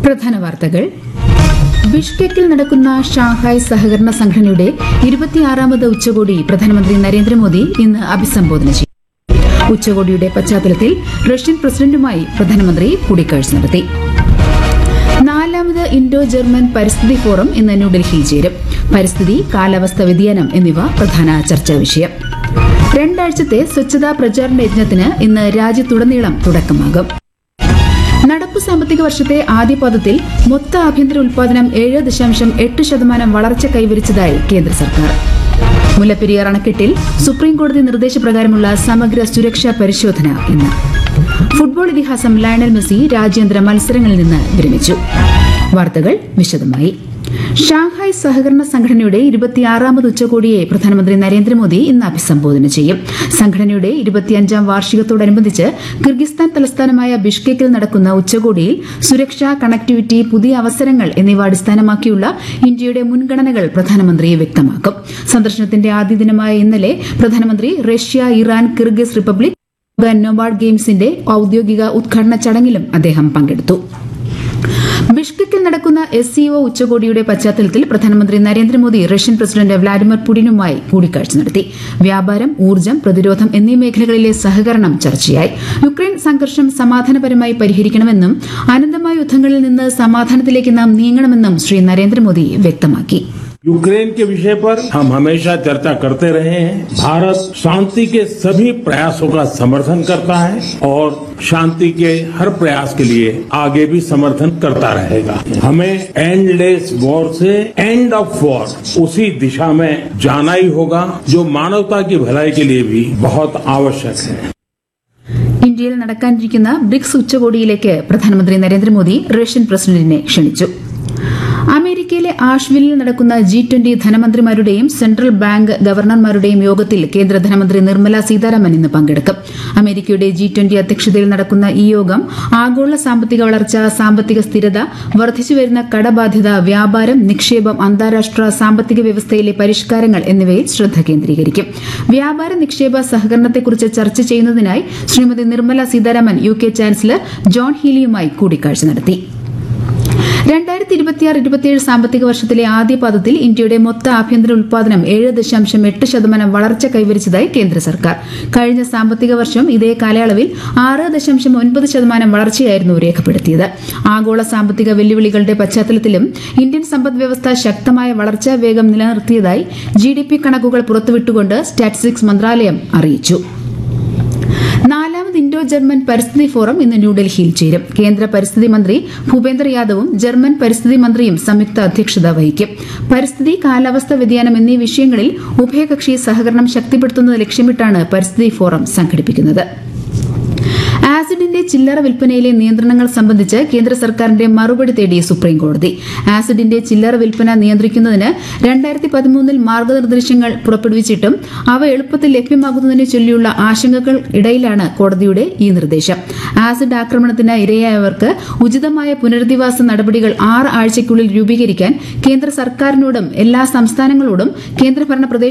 പ്രധാന വാർത്തകൾ ബിഷ്കെക്കിൽ നടക്കുന്ന ഷാങ്ഹായ് സഹകരണ സംഘടനയുടെ ഇരുപത്തിയാറാമത് ഉച്ചകോടി പ്രധാനമന്ത്രി നരേന്ദ്രമോദി ഇന്ന് അഭിസംബോധന ചെയ്യും ഉച്ചകോടിയുടെ പശ്ചാത്തലത്തിൽ റഷ്യൻ പ്രസിഡന്റുമായി പ്രധാനമന്ത്രി കൂടിക്കാഴ്ച നടത്തി നാലാമത് ഇൻഡോ ജർമ്മൻ പരിസ്ഥിതി ഫോറം ഇന്ന് ന്യൂഡൽഹിയിൽ ചേരും പരിസ്ഥിതി കാലാവസ്ഥ വ്യതിയാനം എന്നിവ പ്രധാന ചർച്ചാ വിഷയം രണ്ടാഴ്ചത്തെ സ്വച്ഛതാ പ്രചാരണ യജ്ഞത്തിന് ഇന്ന് രാജ്യത്തുടനീളം തുടക്കമാകും നടപ്പ് സാമ്പത്തിക വർഷത്തെ ആദ്യ പാദത്തിൽ മൊത്ത ആഭ്യന്തര ഉൽപാദനം ഏഴ് ദശാംശം എട്ട് ശതമാനം വളർച്ച കൈവരിച്ചതായി കേന്ദ്ര സർക്കാർ മുല്ലപ്പെരിയാർ അണക്കെട്ടിൽ സുപ്രീം കോടതി നിർദ്ദേശപ്രകാരമുള്ള സമഗ്ര സുരക്ഷാ പരിശോധന ഇന്ന് ഫുട്ബോൾ ഇതിഹാസം ലയണൽ മെസ്സി രാജ്യാന്തര മത്സരങ്ങളിൽ നിന്ന് വിരമിച്ചു വാർത്തകൾ വിശദമായി ഷാങ്ഹായ് സഹകരണ സംഘടനയുടെ ഇരുപത്തിയാറാമത് ഉച്ചകോടിയെ പ്രധാനമന്ത്രി നരേന്ദ്രമോദി ഇന്ന് അഭിസംബോധന ചെയ്യും സംഘടനയുടെ ഇരുപത്തിയഞ്ചാം വാർഷികത്തോടനുബന്ധിച്ച് കിർഗിസ്ഥാൻ തലസ്ഥാനമായ ബിഷ്കെക്കിൽ നടക്കുന്ന ഉച്ചകോടിയിൽ സുരക്ഷ കണക്ടിവിറ്റി പുതിയ അവസരങ്ങൾ എന്നിവ അടിസ്ഥാനമാക്കിയുള്ള ഇന്ത്യയുടെ മുൻഗണനകൾ പ്രധാനമന്ത്രി വ്യക്തമാക്കും സന്ദർശനത്തിന്റെ ആദ്യ ദിനമായ ഇന്നലെ പ്രധാനമന്ത്രി Russia Iran Kyrgyz Republic nomad ഗെയിംസിന്റെ ഔദ്യോഗിക ഉദ്ഘാടന ചടങ്ങിലും അദ്ദേഹം പങ്കെടുത്തു ബിഷ്കെക്കിൽ നടക്കുന്ന എസ് സിഒ ഉച്ചകോടിയുടെ പശ്ചാത്തലത്തിൽ പ്രധാനമന്ത്രി നരേന്ദ്രമോദി റഷ്യൻ പ്രസിഡന്റ് വ്ളാഡിമിർ പുടിനുമായി കൂടിക്കാഴ്ച നടത്തി വ്യാപാരം ഊർജ്ജം പ്രതിരോധം എന്നീ മേഖലകളിലെ സഹകരണം ചർച്ചയായി യുക്രൈൻ സംഘർഷം സമാധാനപരമായി പരിഹരിക്കണമെന്നും അനന്തമായ യുദ്ധങ്ങളിൽ നിന്ന് സമാധാനത്തിലേക്ക് നാം നീങ്ങണമെന്നും ശ്രീ നരേന്ദ്രമോദി വ്യക്തമാക്കി यूक्रेन के विषय पर हम हमेशा चर्चा करते रहे हैं भारत शांति के सभी प्रयासों का समर्थन करता है और शांति के हर प्रयास के लिए आगे भी समर्थन करता रहेगा हमें एंडलेस वॉर से एंड ऑफ वॉर उसी दिशा में जाना ही होगा जो मानवता की भलाई के लिए भी बहुत आवश्यक है ഇന്ത്യയിൽ നടക്കാനിരിക്കുന്ന ബ്രിക്സ് ഉച്ചകോടിയിലേക്ക് പ്രധാനമന്ത്രി നരേന്ദ്രമോദി റഷ്യൻ പ്രസിഡന്റിനെ ക്ഷണിച്ചു അമേരിക്കയിലെ ആഷ്വില്ലിൽ നടക്കുന്ന ജി ട്വന്റി ധനമന്ത്രിമാരുടെയും സെൻട്രൽ ബാങ്ക് ഗവർണർമാരുടെയും യോഗത്തിൽ കേന്ദ്ര ധനമന്ത്രി നിർമ്മല സീതാരാമൻ ഇന്ന് പങ്കെടുക്കും അമേരിക്കയുടെ ജി ട്വന്റി അധ്യക്ഷതയിൽ നടക്കുന്ന ഈ യോഗം ആഗോള സാമ്പത്തിക വളർച്ച സാമ്പത്തിക സ്ഥിരത വർദ്ധിച്ചുവരുന്ന കടബാധ്യത വ്യാപാരം നിക്ഷേപം അന്താരാഷ്ട്ര സാമ്പത്തിക വ്യവസ്ഥയിലെ പരിഷ്കാരങ്ങൾ എന്നിവയിൽ ശ്രദ്ധ കേന്ദ്രീകരിക്കും വ്യാപാര നിക്ഷേപ സഹകരണത്തെക്കുറിച്ച് ചർച്ച ചെയ്യുന്നതിനായി Shrimati Nirmala Sitharaman U K chancellor John ഹീലിയുമായി കൂടിക്കാഴ്ച നടത്തി രണ്ടായിരത്തി ഇരുപത്തിയാറ് ഇരുപത്തിയേഴ് സാമ്പത്തിക വർഷത്തിലെ ആദ്യ പാദത്തിൽ ഇന്ത്യയുടെ മൊത്ത ആഭ്യന്തര ഉൽപാദനം ഏഴ് ദശാംശം എട്ട് ശതമാനം വളർച്ച കൈവരിച്ചതായി കേന്ദ്ര സർക്കാർ കഴിഞ്ഞ സാമ്പത്തിക വർഷം ഇതേ കാലയളവിൽ ആറ് ദശാംശം ഒൻപത് ശതമാനം വളർച്ചയായിരുന്നു രേഖപ്പെടുത്തിയത് ആഗോള സാമ്പത്തിക വെല്ലുവിളികളുടെ പശ്ചാത്തലത്തിലും ഇന്ത്യൻ സമ്പദ് വ്യവസ്ഥ ശക്തമായ വളർച്ചാ വേഗം നിലനിർത്തിയതായി ജി ഡി പി കണക്കുകൾ പുറത്തുവിട്ടുകൊണ്ട് സ്റ്റാറ്റിസ്റ്റിക്സ് മന്ത്രാലയം അറിയിച്ചു നാലാമത് ഇൻഡോ ജർമ്മൻ പരിസ്ഥിതി ഫോറം ഇന്ന് ന്യൂഡൽഹിയിൽ ചേരും കേന്ദ്ര പരിസ്ഥിതി മന്ത്രി ഭൂപേന്ദ്ര യാദവും ജർമ്മൻ പരിസ്ഥിതി മന്ത്രിയും സംയുക്ത അധ്യക്ഷത വഹിക്കും പരിസ്ഥിതി കാലാവസ്ഥ വ്യതിയാനം എന്നീ വിഷയങ്ങളിൽ ഉഭയകക്ഷി സഹകരണം ശക്തിപ്പെടുത്തുന്നത് ലക്ഷ്യമിട്ടാണ് പരിസ്ഥിതി ഫോറം സംഘടിപ്പിക്കുന്നത് ആസിഡിന്റെ ചില്ലറ വിൽപ്പനയിലെ നിയന്ത്രണങ്ങൾ സംബന്ധിച്ച് കേന്ദ്ര സർക്കാരിന്റെ മറുപടി തേടി സുപ്രീം കോടതി ആസിഡിന്റെ ചില്ലറ വിൽപ്പന നിയന്ത്രിക്കുന്നതിന് രണ്ടായിരത്തി പതിമൂന്നിൽ മാർഗനിർദ്ദേശങ്ങൾ പുറപ്പെടുവിച്ചിട്ടും അവ എളുപ്പത്തിൽ ലഭ്യമാകുന്നതിനെ ചൊല്ലിയുള്ള ആശങ്കകൾ ഇടയിലാണ് കോടതിയുടെ ഈ നിർദ്ദേശം ആസിഡ് ആക്രമണത്തിന് ഇരയായവർക്ക് ഉചിതമായ പുനരധിവാസ നടപടികൾ ആറ് ആഴ്ചയ്ക്കുള്ളിൽ രൂപീകരിക്കാൻ കേന്ദ്ര സർക്കാരിനോടും എല്ലാ സംസ്ഥാനങ്ങളോടും കേന്ദ്രഭരണ പ്രദേശ